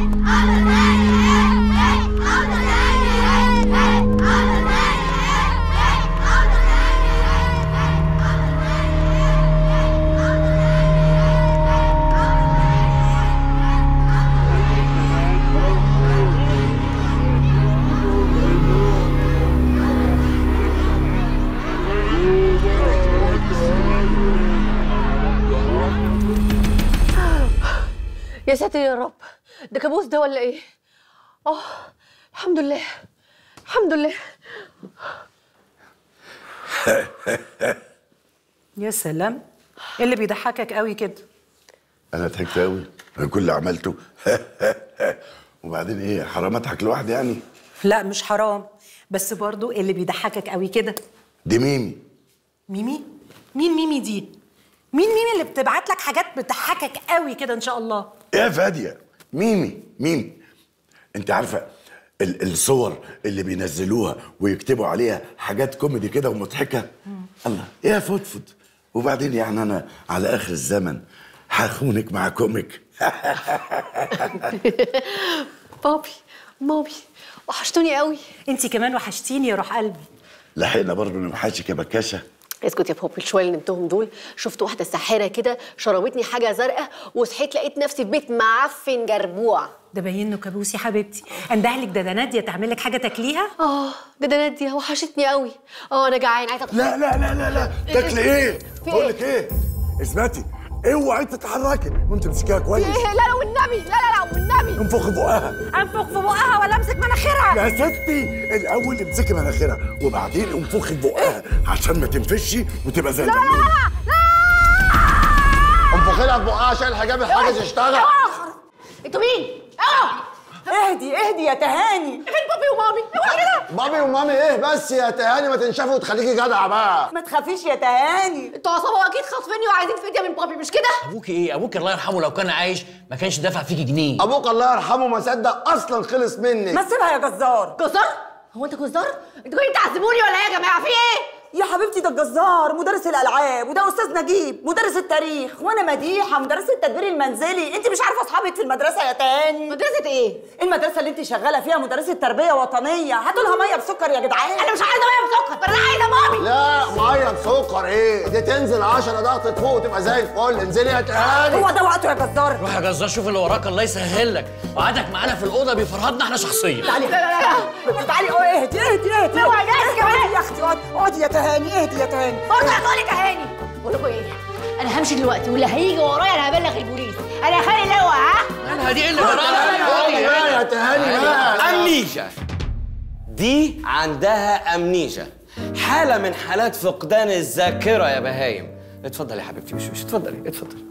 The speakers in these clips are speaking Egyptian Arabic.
يا ساتر يا رب ده كابوس ده ولا ايه اه الحمد لله الحمد لله يا سلام ايه اللي بيضحكك قوي كده انا ضحكت قوي انا كل اللي عملته وبعدين ايه حرام اضحك لوحدي يعني لا مش حرام بس برضو إيه اللي بيضحكك قوي كده دي ميمي ميمي مين ميمي دي مين ميمي اللي بتبعت لك حاجات بتضحكك قوي كده ان شاء الله يا فاديه ميمي ميمي انت عارفه ال- الصور اللي بينزلوها ويكتبوا عليها حاجات كوميدي كده ومضحكه الله يا فضفض وبعدين يعني انا على اخر الزمن هخونك مع كوميك بابي مامي وحشتوني قوي انت كمان وحشتيني يا روح قلبي لحقنا برضه نوحشك يا بكاشه اسكت يا بابي شويه اللي نمتهم دول شفت واحده ساحره كده شربتني حاجه زرقاء وصحيت لقيت نفسي في بيت معفن جربوع ده باين انه كابوس يا حبيبتي اندهلك ده ده ناديه تعمل لك حاجه تاكليها اه ده ده ناديه وحشتني قوي اه انا جعان عايزه أدخل. لا لا لا لا لا تاكلي ايه؟ في بقول إيه؟ لك ايه؟ اثبتي اوعي تتحركي وانت مسكيها كويس ايه لا لا والنبي لا لا لا والنبي انفخ بقها انفخ في بقها ولا امسك مناخيرها يا ستي الاول امسكي مناخيرها وبعدين انفخي بقها عشان ما تنفش وتبقى زي الليمون انفخي لها في بقها عشان الحجاب الحاجز يشتغل انتوا مين؟ اه اهدي اهدي يا تهاني فين بابي ومامي؟ اوعى كده بابي ومامي ايه بس يا تهاني ما تنشفي وتخليكي جدعه بقى ما تخافيش يا تهاني انتوا عصابه اكيد خاطفيني وعايزين فديه من بابي مش كده؟ ابوك ايه ابوك الله يرحمه لو كان عايش ما كانش دافع فيكي جنيه ابوك الله يرحمه ما صدق اصلا خلص مني ما تسيبها يا جزار جزار؟ هو انت جزار؟ انتوا جايين تعذبوني ولا ايه يا جماعه في ايه؟ يا حبيبتي ده الجزار مدرس الالعاب وده استاذ نجيب مدرس التاريخ وانا مديحه مدرسه التدبير المنزلي انت مش عارفه اصحابك في المدرسه يا تهاني مدرسه ايه؟ المدرسه اللي انت شغاله فيها مدرسه تربيه وطنيه هاتوا لها ميه بسكر يا جدعان انا مش عايزه ميه بسكر انا عايزه مامي لا ميه بسكر ايه دي تنزل 10 ضغط فوق وتبقى زي الفل انزلي يا تهاني هو ده وقته يا جزار روح يا جزار شوف اللي وراك الله يسهل لك وقعدك معانا في الاوضه بيفرهدنا احنا شخصيا تعالي لا لا لا تعالي اه اهدي اهدي اهدي اوعي ناس اهدي كمان. يا اختي اقعدي اقعدي يا تهاني اهدي يا تهاني برضه هتقولي تهاني بقول لكم ايه؟ انا همشي دلوقتي واللي هيجي ورايا انا هبلغ البوليس انا هخلي اللواء ها؟ مالها دي ايه اللي بقى جرالها يا تهاني بقى أمنيجا دي عندها أمنيجا حالة من حالات فقدان الذاكرة يا بهايم اتفضل يا حبيبتي مش مش اتفضلي اتفضلي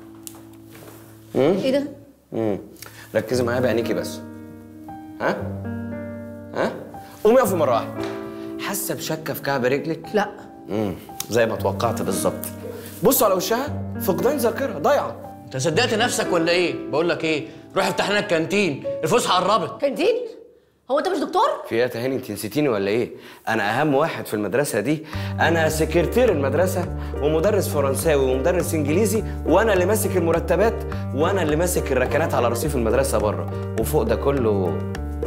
ايه ده؟ مم. ركزي معايا بعينيكي بس ها ها قومي اقفي مرة واحدة حاسة بشكة في كعب رجلك لا مم. زي ما توقعت بالظبط بصوا على وشها فقدان ذاكرة ضايعة انت صدقت نفسك ولا ايه بقول لك ايه روح افتح لنا الكانتين الفسحه قربت كانتين؟ هو انت مش دكتور؟ في ايه يا تهاني انت نسيتيني ولا ايه؟ انا اهم واحد في المدرسه دي، انا سكرتير المدرسه ومدرس فرنساوي ومدرس انجليزي وانا اللي ماسك المرتبات وانا اللي ماسك الركنات على رصيف المدرسه بره، وفوق ده كله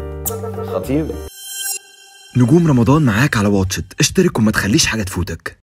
خطيب نجوم رمضان معاك على واتشت اشترك وما تخليش حاجة تفوتك